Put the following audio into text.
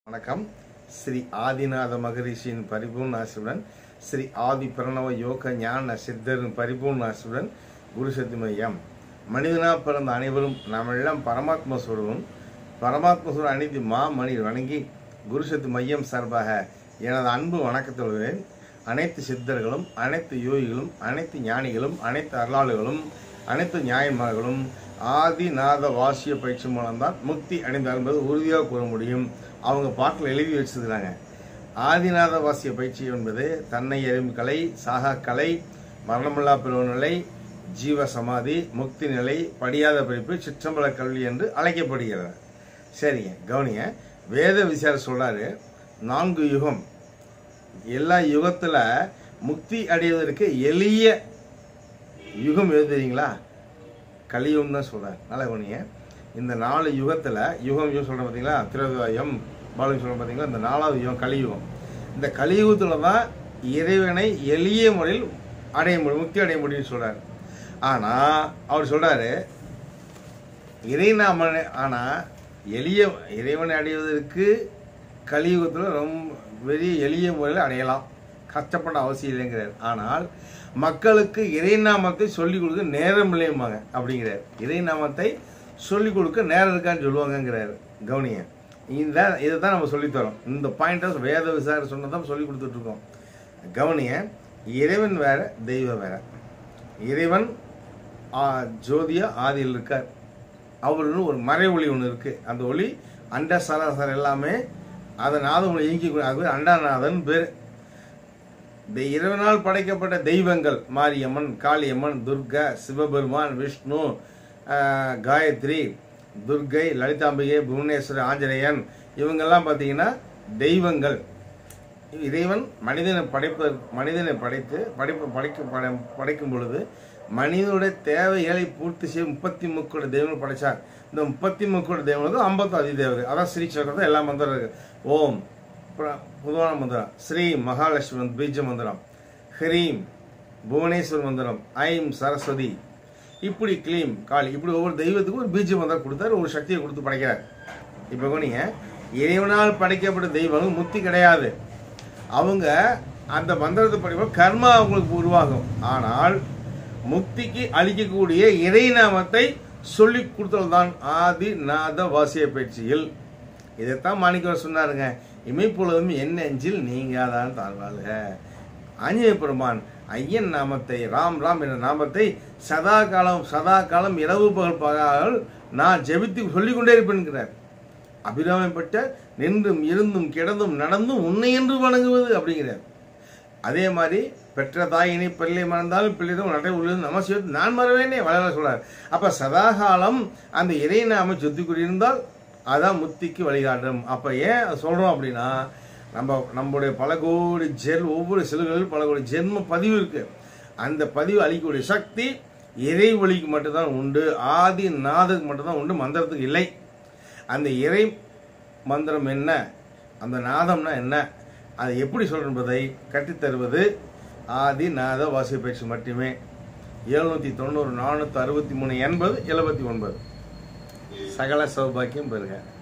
வணக்கம் ஸ்ரீ ஆதிநாத மகரிஷியின் பரிபூர்ண ஆசியுடன் ஸ்ரீ ஆதி பிரணவ யோக ஞான சித்தரின் பரிபூர்ண ஆசியுடன் குரு சக்தி மையம் மனிதனா பிறந்த அனைவரும் நாம் எல்லாம் பரமாத்மா சொல்வோம் பரமாத்மா சொல்ற அனைத்து மா மணி வணங்கி குரு சக்தி மையம் சார்பாக எனது அன்பு வணக்கத்தொழுகிறேன் அனைத்து சித்தர்களும் அனைத்து யோகிகளும் அனைத்து ஞானிகளும் அனைத்து அருளாளர்களும் அனைத்து நியாயமார்களும் ஆதிநாத வாசிய பயிற்சி மூலம்தான் முக்தி அடைந்தார் என்பது உறுதியாக கூற முடியும் அவங்க பாட்டில் எழுதி வச்சிருக்கிறாங்க ஆதிநாத வாசிய பயிற்சி என்பது தன்னை எறும் கலை சாகா கலை மரணமில்லா பிறவு நிலை ஜீவ சமாதி முக்தி நிலை படியாத படிப்பு சிற்றம்பல கல்வி என்று அழைக்கப்படுகிறது சரிங்க கவனிங்க வேத விசார சொல்றாரு நான்கு யுகம் எல்லா யுகத்துல முக்தி அடைவதற்கு எளிய யுகம் எது தெரியுங்களா கலியுகம் தான் சொல்றாரு நல்ல கவனிங்க இந்த நாலு யுகத்துல யுகம் யுகம் சொல்றேன் பார்த்தீங்களா திரவியம் பாலகம் சொல்றேன் பார்த்தீங்களா இந்த நாலாவது யுகம் கலியுகம் இந்த கலியுகத்துல தான் இறைவனை எளிய முறையில் அடைய முடியும் முக்தி அடைய முடியும்னு சொல்றாரு ஆனா அவர் சொல்றாரு இறைநாம ஆனா எளிய இறைவனை அடைவதற்கு கலியுகத்தில் ரொம்ப பெரிய எளிய முறையில் அடையலாம் கஷ்டப்பட அவசியம் இல்லைங்கிறார் ஆனால் மக்களுக்கு இறைநாமத்தை சொல்லிக் கொடுக்க நேரம் இல்லையுமாங்க அப்படிங்கிறார் இறைநாமத்தை சொல்லிக் கொடுக்க நேரம் இருக்கான்னு சொல்லுவாங்கங்கிறாரு கவனிங்க இந்த இதை தான் நம்ம சொல்லித்தரோம் இந்த பாயிண்ட்டை வேத விசார சொன்னதான் சொல்லி கொடுத்துட்டு இருக்கோம் கவனிங்க இறைவன் வேற தெய்வம் வேற இறைவன் ஆ, ஜோதியா ஆதியில் இருக்கார் அவருன்னு ஒரு மறை ஒளி ஒன்று இருக்கு அந்த ஒளி அண்ட சராசர எல்லாமே அதை நாதம் ஒளி இயங்கி அது பேர் அண்டாநாதன் பேர் இந்த இறைவனால் படைக்கப்பட்ட தெய்வங்கள் மாரியம்மன் காளியம்மன் துர்கா சிவபெருமான் விஷ்ணு ஆஹ், காயத்ரி துர்கை லலிதாம்பிகை புவனேஸ்வரர் ஆஞ்சநேயன் இவங்கெல்லாம் பார்த்தீங்கன்னா தெய்வங்கள் இறைவன் மனிதனை படைப்ப மனிதனை படைத்து படைப்பு படைக்க படை- படைக்கும் பொழுது மனிதனுடைய தேவைகளை பூர்த்தி செய்ய முப்பத்தி முக்கோடி தெய்வங்கள் படைச்சார் இந்த முப்பத்தி முக்கோடி தெய்வங்களுக்கு ஐம்பத்து அதி தேவர்கள் அதான் ஸ்ரீ சக்கரத்தில் எல்லா மந்திரம் இருக்கு ஓம் பிர- பொதுவான மந்திரம் ஸ்ரீ மகாலட்சுமி மந்த் பீஜ மந்திரம் ஹ்ரீம் புவனேஸ்வர் மந்திரம் ஐம் சரஸ்வதி இப்படி கிளீம் காளி இப்படி ஒவ்வொரு தெய்வத்துக்கும் ஒரு பீஜ மந்திரம் கொடுத்தாரு ஒரு சக்தியை கொடுத்து படைக்கிறார் இப்போ கவனிங்க இறைவனால் படைக்கப்பட்ட தெய்வங்கள் முக்தி கிடையாது அவங்க அந்த மந்திரத்தை படிக்கும் கர்மா அவங்களுக்கு உருவாகும் ஆனால் முக்திக்கு அளிக்கக்கூடிய இறைநாமத்தை சொல்லி கொடுத்ததுதான் ஆதி நாத வாசிய பயிற்சியில் இதைத்தான் மாணிக்கவர் சொன்னாருங்க இமைப்பொழுதும் என் நெஞ்சில் நீங்காதான் தாழ்வாளுக ஆஞ்சநேய பெருமான் ஐயன் நாமத்தை ராம் ராம் என்ற நாமத்தை சதா காலம் சதா காலம் இரவு பகல் பகல் நான் ஜெபித்து சொல்லிக்கொண்டே இருப்பேன்கிறார் அபிராமப்பட்ட நின்றும் இருந்தும் கிடந்தும் நடந்தும் உன்னை என்று வணங்குவது அப்படிங்கிறார் அதே மாதிரி பெற்ற தாயினை பிள்ளை மறந்தாலும் பிள்ளைதான் நடை உள்ளது நம சிவத்து நான் மறவேனே வளர சொல்றார் அப்ப சதாகாலம் அந்த இறை நாம சொத்தி கூடியிருந்தால் அதான் முத்திக்கு வழிகாட்டும் அப்ப ஏன் அதை சொல்றோம் அப்படின்னா நம்ம நம்முடைய பல கோடி ஜெல் ஒவ்வொரு செல்களிலும் பல கோடி ஜென்ம பதிவு இருக்கு அந்த பதிவு அளிக்கக்கூடிய சக்தி இறை ஒளிக்கு மட்டும்தான் உண்டு ஆதி நாதத்துக்கு மட்டும்தான் உண்டு மந்திரத்துக்கு இல்லை அந்த இறை மந்திரம் என்ன அந்த நாதம்னா என்ன அதை எப்படி சொல்றது என்பதை கற்றுத்தருவது ஆதி நாத வாசிய பயிற்சி மட்டுமே எழுநூத்தி தொண்ணூறு நானூற்றி அறுபத்தி மூணு எண்பது எழுபத்தி ஒன்பது சகல சௌபாக்கியம் பெறுக